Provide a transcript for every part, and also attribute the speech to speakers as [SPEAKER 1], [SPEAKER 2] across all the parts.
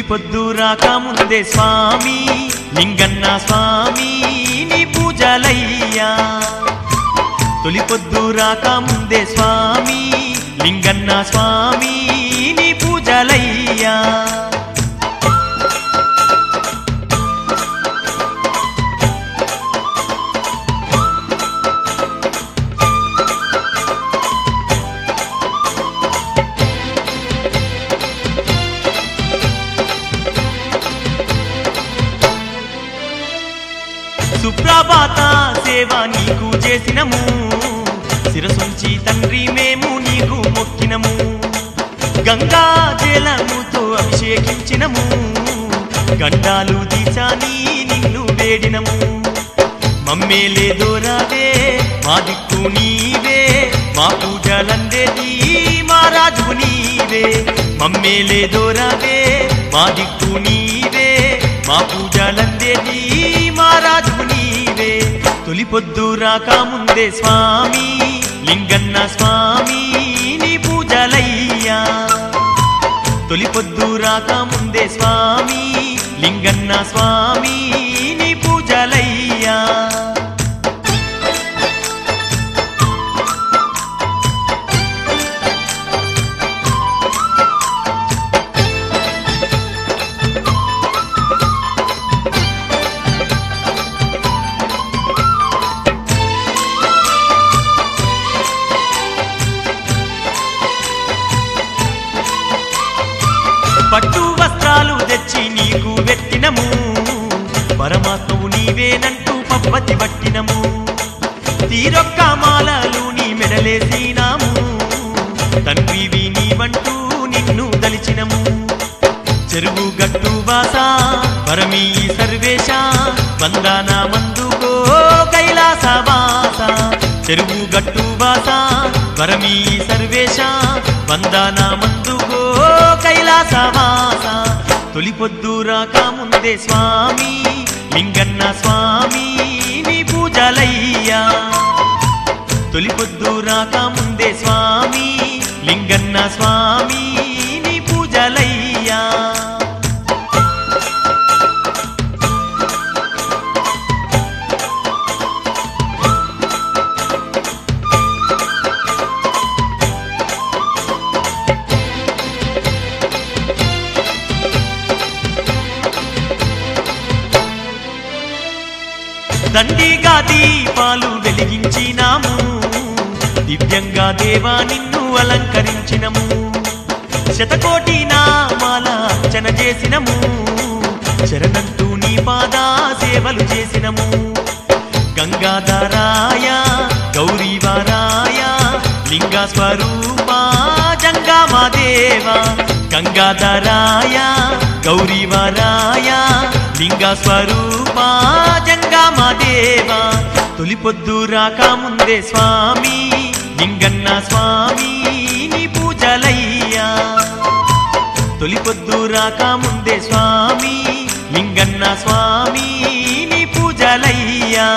[SPEAKER 1] పొద్దు రాక ముందే స్వామి లింగన్న స్వామి నీ పూజలయ్యా తొలి పొద్దు రాక ముందే స్వామి లింగన్న స్వామి నీ పూజలయ్యా సుప్రభాత సేవ నీకు చేసినము శిరసుంచి తండ్రి మేము నీకు మొక్కినము గంగా జలముతో అభిషేకించినము గండాలు తీసాని నిన్ను వేడినము మమ్మేలే దోరావే మా దిక్కు నీవే మా పూజలందేది మా రాజు నీవే మమ్మేలే దోరావే మా దిక్కు నీవే మా పూజలందేది మా రాజు నీవే తొలి పొద్దు రాక ముందే స్వామి లింగన్న స్వామి నీ పూజలయ్యా తొలి పొద్దు రాక ముందే స్వామి లింగన్న స్వామి నీ పూజలయ్యా పట్టు వస్త్రాలు తెచ్చి నీకు వెట్టినము పరమాత్మవు నీవేనంటూ పప్పతి పట్టినము తీరొక్క మాలలు నీ మెడలేసినాము తండ్రివి నీవంటూ నిన్ను దలిచినము చెరువు గట్టు వాస పరమీ సర్వేశ వందన మందుకో కైలాస వాస చెరువు గట్టు వాస పరమీ సర్వేశ వందన మందుకో కైలాస వాస తొలి పొద్దు రాక ముందే స్వామి లింగన్న స్వామి నీ పూజలయ్యా తొలి పొద్దు రాక ముందే స్వామి లింగన్న స్వామి నీ పూజలయ్యా దండిగా దీపాలు వెలిగించినాము దివ్యంగా దేవా నిన్ను అలంకరించినము శతకోటి నామాల అర్చన చేసినము శరణంటూ నీ పాదా సేవలు చేసినము గంగాధరాయ గౌరీవరాయ లింగ స్వరూప జంగమాదేవ గంగాధరాయ గౌరీవరాయ లింగ స్వరూప జంగమాదేవ తొలి పొద్దు రాక ముందే స్వామి లింగన్న స్వామి నీ పూజలయ్యా తొలి పొద్దు రాక ముందే స్వామి లింగన్న స్వామి నీ పూజలయ్యా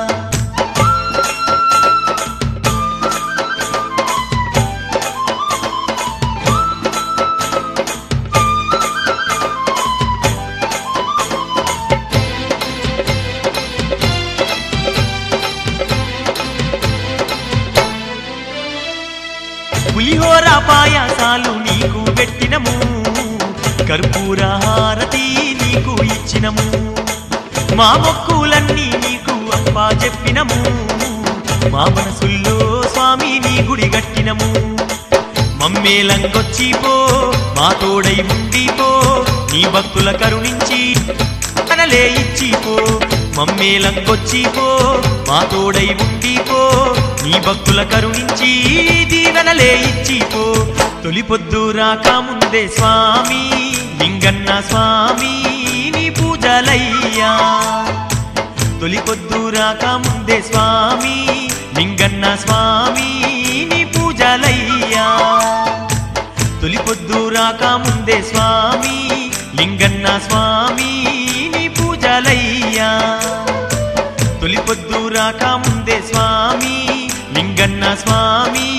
[SPEAKER 1] పులిహోర పాయాసాలు నీకు పెట్టినము కర్పూర హారతి నీకు ఇచ్చినము మా మొక్కులన్నీ నీకు అప్పా చెప్పినము మా మనసుల్లో స్వామి నీ గుడి గట్టినము మమ్మేలంగొచ్చి పో మా తోడై ఉండి పో నీ భక్తుల కరుణించి అనలే ఇచ్చి పో మమ్మేలంగొచ్చి పో మా తోడై ఉండి పో నీ భక్తుల కరుణించి దీవెనలే ఇచ్చి పో తొలి పొద్దు రాక ముందే స్వామి లింగన్న స్వామి నీ పూజలయ్యా తొలి పొద్దు రాక ముందే స్వామి లింగన్న స్వామి నీ పూజలయ్యా తొలి పొద్దు రాక ముందే స్వామి లింగన్న స్వామి నీ పూజలయ్యా తొలి పొద్దు రాక ముందే స్వామి లింగన్న స్వామి